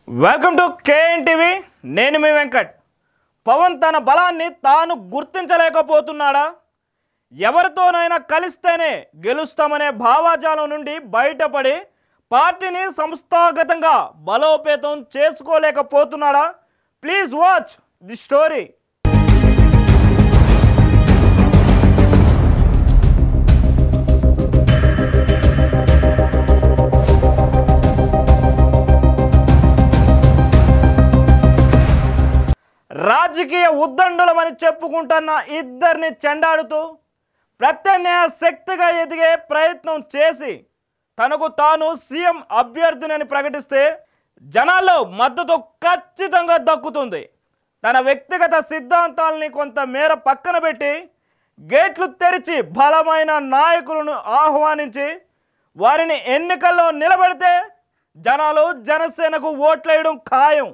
welcome to KN TV నేను మీ వెంకట్ పవన్ తన బలాన్ని తాను గుర్తించలేకపోతున్నాడా ఎవరితోనైనా కలిస్తేనే గెలుస్తామనే భావాజాలం నుండి బయటపడి పార్టీని సంస్థాగతంగా బలోపేతం చేసుకోలేకపోతున్నాడా ప్లీజ్ వాచ్ ది స్టోరీ రాజకీయ ఉద్దండులమని చెప్పుకుంటున్న ఇద్దరిని చెండాడుతూ ప్రత్యామ్నాయ శక్తిగా ఎదిగే ప్రయత్నం చేసి తనకు తాను సీఎం అభ్యర్థినని ప్రకటిస్తే జనాల్లో మద్దతు ఖచ్చితంగా దక్కుతుంది తన వ్యక్తిగత సిద్ధాంతాలని కొంత మేర పక్కన పెట్టి గేట్లు తెరిచి బలమైన నాయకులను ఆహ్వానించి వారిని ఎన్నికల్లో నిలబెడితే జనాలు జనసేనకు ఓట్లేయడం ఖాయం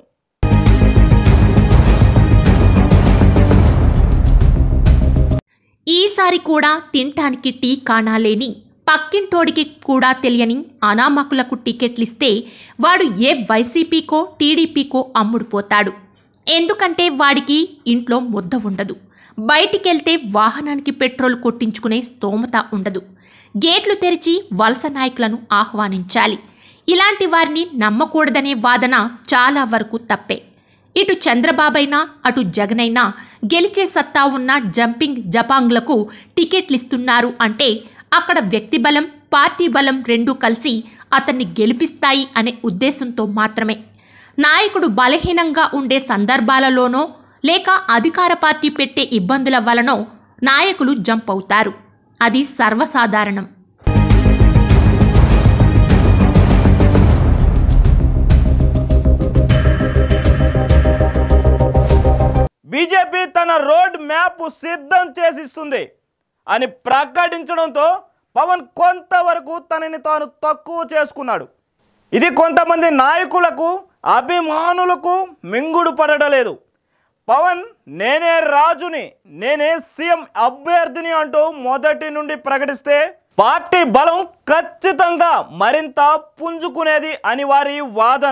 ఈసారి కూడా తినటానికి టీ కాణాలేని పక్కింటోడికి కూడా తెలియని అనామకులకు టికెట్లిస్తే వాడు ఏ వైసీపీకో టీడీపీకో అమ్ముడుపోతాడు ఎందుకంటే వాడికి ఇంట్లో ముద్ద ఉండదు బయటికెళ్తే వాహనానికి పెట్రోల్ కొట్టించుకునే స్తోమత ఉండదు గేట్లు తెరిచి వలస నాయకులను ఆహ్వానించాలి ఇలాంటి వారిని నమ్మకూడదనే వాదన చాలా వరకు తప్పే ఇటు చంద్రబాబైనా అటు జగనైనా గెలిచే సత్తా ఉన్న జంపింగ్ జపాంగ్లకు టికెట్లిస్తున్నారు అంటే అక్కడ వ్యక్తి బలం పార్టీ బలం రెండూ కలిసి అతన్ని గెలిపిస్తాయి అనే ఉద్దేశంతో మాత్రమే నాయకుడు బలహీనంగా ఉండే సందర్భాలలోనో లేక అధికార పార్టీ పెట్టే ఇబ్బందుల వలనో నాయకులు జంప్ అవుతారు అది సర్వసాధారణం బీజేపీ తన రోడ్ మ్యాప్ సిద్ధం చేసిస్తుంది అని ప్రకటించడంతో పవన్ కొంతవరకు తనని తాను తక్కువ చేసుకున్నాడు ఇది కొంతమంది నాయకులకు అభిమానులకు మింగుడు పడడలేదు పవన్ నేనే రాజుని నేనే సీఎం అభ్యర్థిని అంటూ మొదటి నుండి ప్రకటిస్తే పార్టీ బలం ఖచ్చితంగా మరింత పుంజుకునేది అని వారి వాదన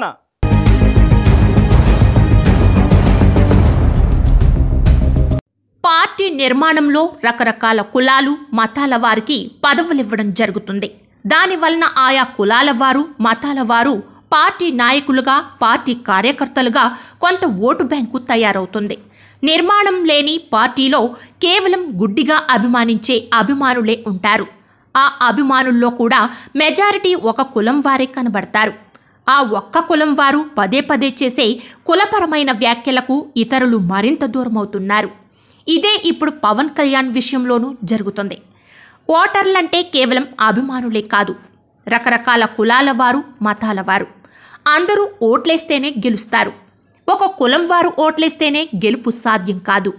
పార్టీ నిర్మాణంలో రకరకాల కులాలు మతాల వారికి పదవులివ్వడం జరుగుతుంది దానివలన ఆయా కులాల వారు మతాల వారు పార్టీ నాయకులుగా పార్టీ కార్యకర్తలుగా కొంత ఓటు బ్యాంకు తయారవుతుంది నిర్మాణం లేని పార్టీలో కేవలం గుడ్డిగా అభిమానించే అభిమానులే ఉంటారు ఆ అభిమానుల్లో కూడా మెజారిటీ ఒక కులం వారే కనబడతారు ఆ ఒక్క కులం వారు పదే పదే చేసే కులపరమైన వ్యాఖ్యలకు ఇతరులు మరింత దూరమవుతున్నారు ఇదే ఇప్పుడు పవన్ కళ్యాణ్ విషయంలోనూ జరుగుతుంది ఓటర్లంటే కేవలం అభిమానులే కాదు రకరకాల కులాల వారు మతాల వారు అందరూ ఓట్లేస్తేనే గెలుస్తారు ఒక కులం వారు ఓట్లేస్తేనే గెలుపు సాధ్యం కాదు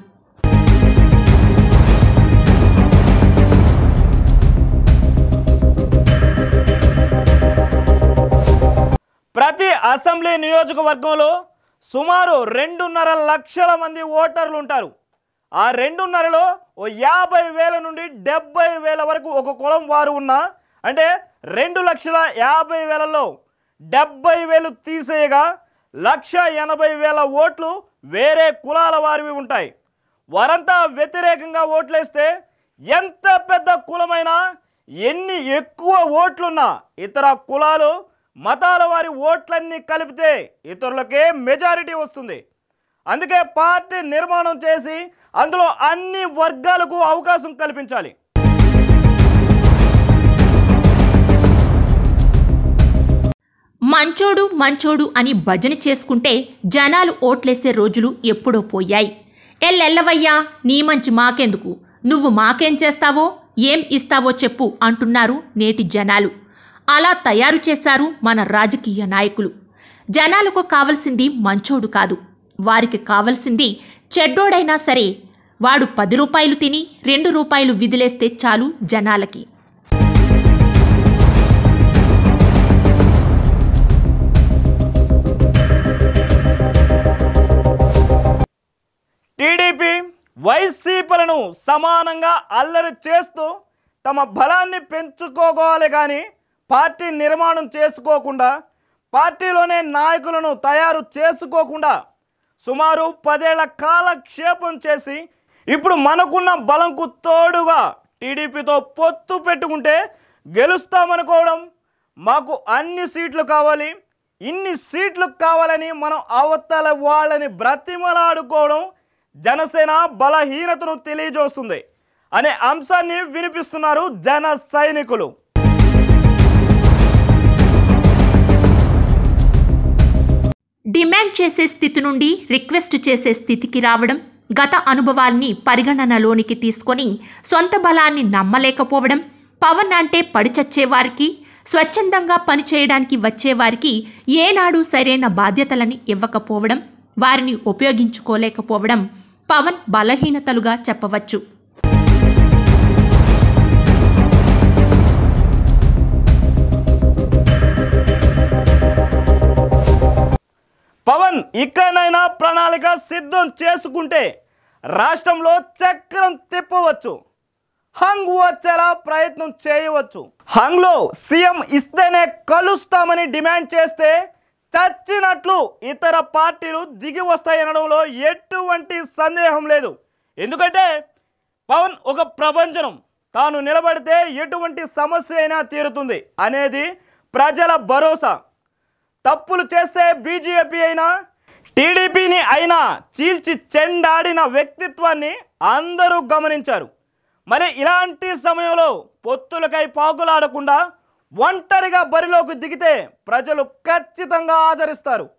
ప్రతి అసెంబ్లీ నియోజకవర్గంలో సుమారు రెండున్నర లక్షల మంది ఓటర్లు ఉంటారు ఆ రెండున్నరలో ఓ యాభై వేల నుండి డెబ్బై వేల వరకు ఒక కులం వారు ఉన్నా అంటే రెండు లక్షల యాభై వేలలో డెబ్బై వేలు తీసేయగా లక్ష ఎనభై వేల ఓట్లు వేరే కులాల వారివి ఉంటాయి వారంతా వ్యతిరేకంగా ఓట్లేస్తే ఎంత పెద్ద కులమైనా ఎన్ని ఎక్కువ ఓట్లున్నా ఇతర కులాలు మతాల వారి ఓట్లన్నీ కలిపితే ఇతరులకే మెజారిటీ వస్తుంది అందుకే పార్టీ నిర్మాణం చేసి అందులో అన్ని వర్గాలకు అవకాశం కల్పించాలి మంచోడు మంచోడు అని భజన చేసుకుంటే జనాలు ఓట్లేసే రోజులు ఎప్పుడో పోయాయి ఎల్లెల్లవయ్యా నీ మంచి మాకెందుకు నువ్వు మాకేం చేస్తావో ఏం ఇస్తావో చెప్పు అంటున్నారు నేటి జనాలు అలా తయారు చేశారు మన రాజకీయ నాయకులు జనాలకు కావలసింది మంచోడు కాదు వారికి కావలసింది చెడ్డోడైనా సరే వాడు పది రూపాయలు తిని రెండు రూపాయలు విదిలేస్తే చాలు జనాలకి టీడీపీ వైసీపీలను సమానంగా అల్లరి చేస్తూ తమ బలాన్ని పెంచుకోవాలి కానీ పార్టీ నిర్మాణం చేసుకోకుండా పార్టీలోనే నాయకులను తయారు చేసుకోకుండా సుమారు పదేళ్ల కాలక్షేపం చేసి ఇప్పుడు మనకున్న బలంకు తోడుగా టీడీపీతో పొత్తు పెట్టుకుంటే గెలుస్తామనుకోవడం మాకు అన్ని సీట్లు కావాలి ఇన్ని సీట్లు కావాలని మనం అవతల వాళ్ళని బ్రతిమలాడుకోవడం జనసేన బలహీనతను తెలియజేస్తుంది అనే అంశాన్ని వినిపిస్తున్నారు జన సైనికులు డిమాండ్ చేసే స్థితి నుండి రిక్వెస్ట్ చేసే స్థితికి రావడం గత అనుభవాల్ని పరిగణనలోనికి తీసుకొని సొంత బలాన్ని నమ్మలేకపోవడం పవన్ అంటే పడిచచ్చేవారికి స్వచ్ఛందంగా పనిచేయడానికి వచ్చేవారికి ఏనాడు సరైన బాధ్యతలని ఇవ్వకపోవడం వారిని ఉపయోగించుకోలేకపోవడం పవన్ బలహీనతలుగా చెప్పవచ్చు పవన్ ఇక్కడైనా ప్రణాళిక సిద్ధం చేసుకుంటే రాష్ట్రంలో చక్రం తిప్పవచ్చు హంగ్ వచ్చేలా ప్రయత్నం చేయవచ్చు హంగ్లో సీఎం ఇస్తేనే కలుస్తామని డిమాండ్ చేస్తే చచ్చినట్లు ఇతర పార్టీలు దిగి వస్తాయనడంలో ఎటువంటి సందేహం లేదు ఎందుకంటే పవన్ ఒక ప్రపంచనం తాను నిలబడితే ఎటువంటి సమస్య అయినా తీరుతుంది అనేది ప్రజల భరోసా తప్పులు చేస్తే బీజేపీ అయినా టీడీపీని అయినా చీల్చి చెండాడిన వ్యక్తిత్వాన్ని అందరూ గమనించారు మరి ఇలాంటి సమయంలో పొత్తులకై పాకులాడకుండా ఒంటరిగా బరిలోకి దిగితే ప్రజలు ఖచ్చితంగా ఆదరిస్తారు